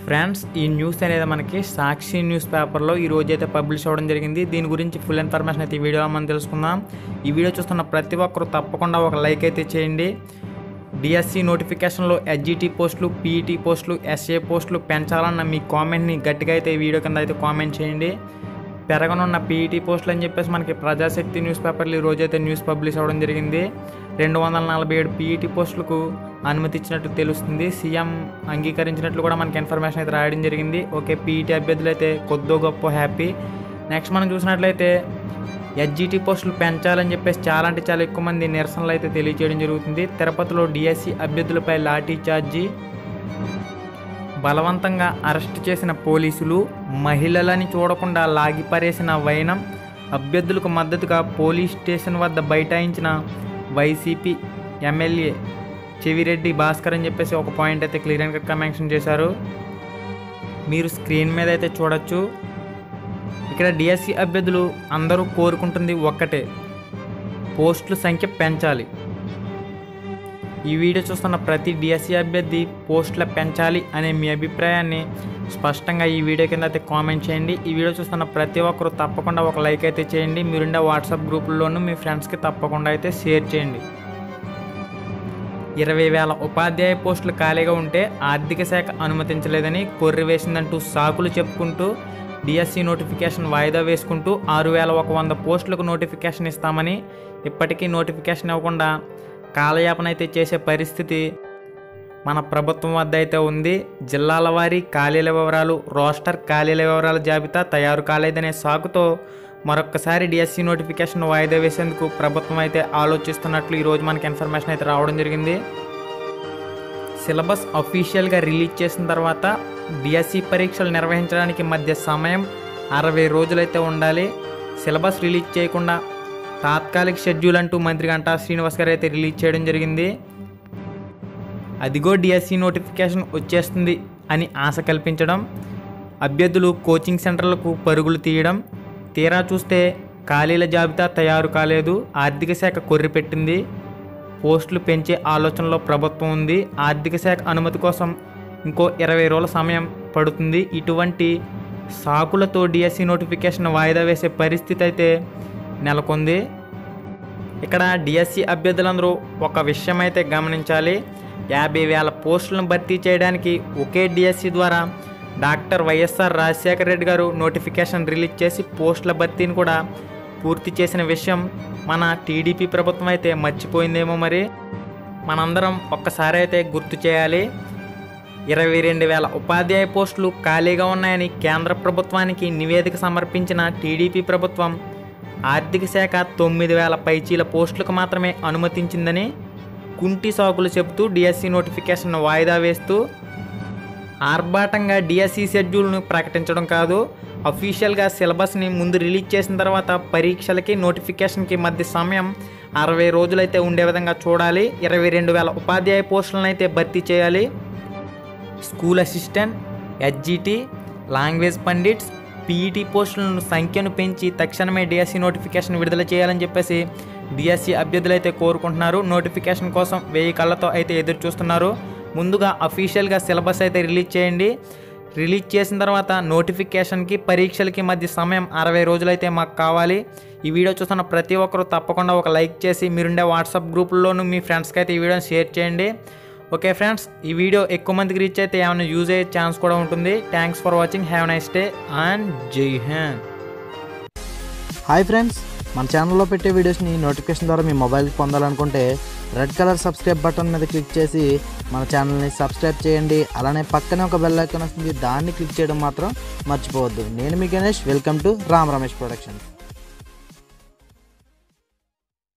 friends ఈ news అనేది మనకి సాక్షి న్యూస్ పేపర్లో ఈ రోజు అయితే పబ్లిష్ అవ్వడం జరిగింది దీని గురించి ఫుల్ ఇన్ఫర్మేషన్ అయితే ఈ వీడియోలో మనం తెలుసుకుందాం ఈ వీడియో చూస్తున్న ప్రతి ఒక్కరు తప్పకుండా ఒక లైక్ అయితే చేయండి డిఎస్సి నోటిఫికేషన్లో ఎస్జిటి పోస్టులు పీఈటీ పోస్టులు ఎస్ఏ పోస్టులు పెంచాలన్న మీ కామెంట్ని గట్టిగా అయితే ఈ వీడియో కింద అయితే కామెంట్ చేయండి పెరగనున్న పీఈటీ పోస్టులు అని చెప్పేసి మనకి ప్రజాశక్తి న్యూస్ పేపర్లు ఈ రోజైతే న్యూస్ పబ్లిష్ అవ్వడం జరిగింది రెండు వందల నలభై ఏడు పీఈటీ పోస్టులకు అనుమతి ఇచ్చినట్టు తెలుస్తుంది సీఎం అంగీకరించినట్లు కూడా మనకి ఇన్ఫర్మేషన్ అయితే రాయడం జరిగింది ఓకే పీఈటీ అభ్యర్థులు అయితే కొద్దో గొప్ప హ్యాపీ నెక్స్ట్ మనం చూసినట్లయితే ఎస్జిటి పోస్టులు పెంచాలని చెప్పేసి చాలా అంటే చాలా ఎక్కువ మంది నిరసనలు అయితే తెలియజేయడం జరుగుతుంది తిరుపతిలో డిఎస్సి అభ్యర్థులపై లాఠీ చార్జీ బలవంతంగా అరెస్ట్ చేసిన పోలీసులు మహిళలని చూడకుండా లాగిపరేసిన వైనం అభ్యర్థులకు మద్దతుగా పోలీస్ స్టేషన్ వద్ద బైఠాయించిన వైసీపీ ఎమ్మెల్యే చెవిరెడ్డి భాస్కర్ అని చెప్పేసి ఒక పాయింట్ అయితే క్లియర్ అండ్ కట్గా మెన్షన్ చేశారు మీరు స్క్రీన్ మీద అయితే చూడొచ్చు ఇక్కడ డిఎస్సి అభ్యర్థులు అందరూ కోరుకుంటుంది ఒక్కటే పోస్టుల సంఖ్య పెంచాలి ఈ వీడియో చూస్తున్న ప్రతి డిఎస్సి అభ్యర్థి పోస్టుల పెంచాలి అనే మీ అభిప్రాయాన్ని స్పష్టంగా ఈ వీడియో కింద అయితే కామెంట్ చేయండి ఈ వీడియో చూస్తున్న ప్రతి ఒక్కరు తప్పకుండా ఒక లైక్ అయితే చేయండి మీరుండే వాట్సాప్ గ్రూపుల్లోనూ మీ ఫ్రెండ్స్కి తప్పకుండా అయితే షేర్ చేయండి ఇరవై వేల ఉపాధ్యాయ పోస్టులు ఖాళీగా ఉంటే ఆర్థిక శాఖ అనుమతించలేదని కొర్రి వేసిందంటూ సాకులు చెప్పుకుంటూ డిఎస్సి నోటిఫికేషన్ వాయిదా వేసుకుంటూ ఆరు వేల ఒక వంద పోస్టులకు నోటిఫికేషన్ ఇస్తామని ఇప్పటికీ నోటిఫికేషన్ ఇవ్వకుండా కాలయాపన అయితే చేసే పరిస్థితి మన ప్రభుత్వం వద్ద అయితే ఉంది జిల్లాల వారీ ఖాళీల వివరాలు రోస్టర్ ఖాళీల వివరాల జాబితా తయారు కాలేదనే సాకుతో మరొక్కసారి డిఎస్సి నోటిఫికేషన్ వాయిదా వేసేందుకు ప్రభుత్వం అయితే ఆలోచిస్తున్నట్లు ఈరోజు మనకి ఇన్ఫర్మేషన్ అయితే రావడం జరిగింది సిలబస్ అఫీషియల్గా రిలీజ్ చేసిన తర్వాత డిఎస్సి పరీక్షలు నిర్వహించడానికి మధ్య సమయం అరవై రోజులైతే ఉండాలి సిలబస్ రిలీజ్ చేయకుండా తాత్కాలిక షెడ్యూల్ అంటూ మంత్రి గంటా శ్రీనివాస్ గారు అయితే రిలీజ్ చేయడం జరిగింది అదిగో డిఎస్సి నోటిఫికేషన్ వచ్చేస్తుంది అని ఆశ కల్పించడం అభ్యర్థులు కోచింగ్ సెంటర్లకు పరుగులు తీయడం తీరా చూస్తే ఖాళీల జాబితా తయారు కాలేదు ఆర్థిక శాఖ కొర్రి పెట్టింది పోస్టులు పెంచే ఆలోచనలో ప్రభుత్వం ఉంది ఆర్థిక శాఖ అనుమతి కోసం ఇంకో ఇరవై రోజుల సమయం పడుతుంది ఇటువంటి సాకులతో డిఎస్సి నోటిఫికేషన్ వాయిదా వేసే పరిస్థితి అయితే నెలకొంది ఇక్కడ డిఎస్సి అభ్యర్థులందరూ ఒక విషయం అయితే గమనించాలి యాభై వేల పోస్టులను భర్తీ చేయడానికి ఒకే డిఎస్సి ద్వారా doctor YSR Rajasekhara Reddy garu notification release చేసి పోస్టుల భర్తీని కూడా పూర్తి చేసిన విషయం మన టీడీపీ ప్రభుత్వం అయితే మర్చిపోయిందేమో మరి మనందరం ఒక్కసారి అయితే గుర్తు చేయాలి ఇరవై రెండు వేల ఉపాధ్యాయ పోస్టులు ఖాళీగా ఉన్నాయని కేంద్ర ప్రభుత్వానికి నివేదిక సమర్పించిన టీడీపీ ప్రభుత్వం ఆర్థిక శాఖ తొమ్మిది వేల పైచీల పోస్టులకు మాత్రమే అనుమతించిందని కుంటి సాకులు చెబుతూ డిఎస్సి నోటిఫికేషన్ వాయిదా వేస్తూ ఆర్భాటంగా డిఎస్సి షెడ్యూల్ను ప్రకటించడం కాదు అఫీషియల్గా సిలబస్ని ముందు రిలీజ్ చేసిన తర్వాత పరీక్షలకి నోటిఫికేషన్కి మధ్య సమయం అరవై రోజులైతే ఉండే విధంగా చూడాలి ఇరవై రెండు వేల ఉపాధ్యాయ పోస్టులను అయితే భర్తీ చేయాలి school assistant SGT language pandits PET పోస్టులను సంఖ్యను పెంచి తక్షణమే డిఎస్సి నోటిఫికేషన్ విడుదల చేయాలని చెప్పేసి డిఎస్సి అభ్యర్థులు అయితే కోరుకుంటున్నారు నోటిఫికేషన్ కోసం వెయ్యి కళ్ళతో అయితే ఎదురు చూస్తున్నారు ముందుగా అఫీషియల్గా సిలబస్ అయితే రిలీజ్ చేయండి రిలీజ్ చేసిన తర్వాత నోటిఫికేషన్కి పరీక్షలకి మధ్య సమయం అరవై రోజులైతే మాకు కావాలి ఈ వీడియో చూస్తున్న ప్రతి ఒక్కరూ తప్పకుండా ఒక లైక్ చేసి మీరుండే వాట్సాప్ గ్రూపుల్లోనూ మీ ఫ్రెండ్స్కి అయితే ఈ వీడియోని షేర్ చేయండి ఓకే ఫ్రెండ్స్ ఈ వీడియో ఎక్కువ మందికి రీచ్ అయితే ఏమైనా యూజ్ అయ్యే ఛాన్స్ కూడా ఉంటుంది thanks for watching have nice day and Jai Hind hi friends మన ఛానల్లో పెట్టే వీడియోస్ని నోటిఫికేషన్ ద్వారా మీ మొబైల్కి పొందాలనుకుంటే రెడ్ కలర్ సబ్స్క్రైబ్ బటన్ మీద క్లిక్ చేసి మన ఛానల్ని సబ్స్క్రైబ్ చేయండి అలానే పక్కనే ఒక బెల్ ఐకాన్ వస్తుంది దాన్ని క్లిక్ చేయడం మాత్రం మర్చిపోవద్దు నేను మీ Ganesh welcome to Ram Ramesh productions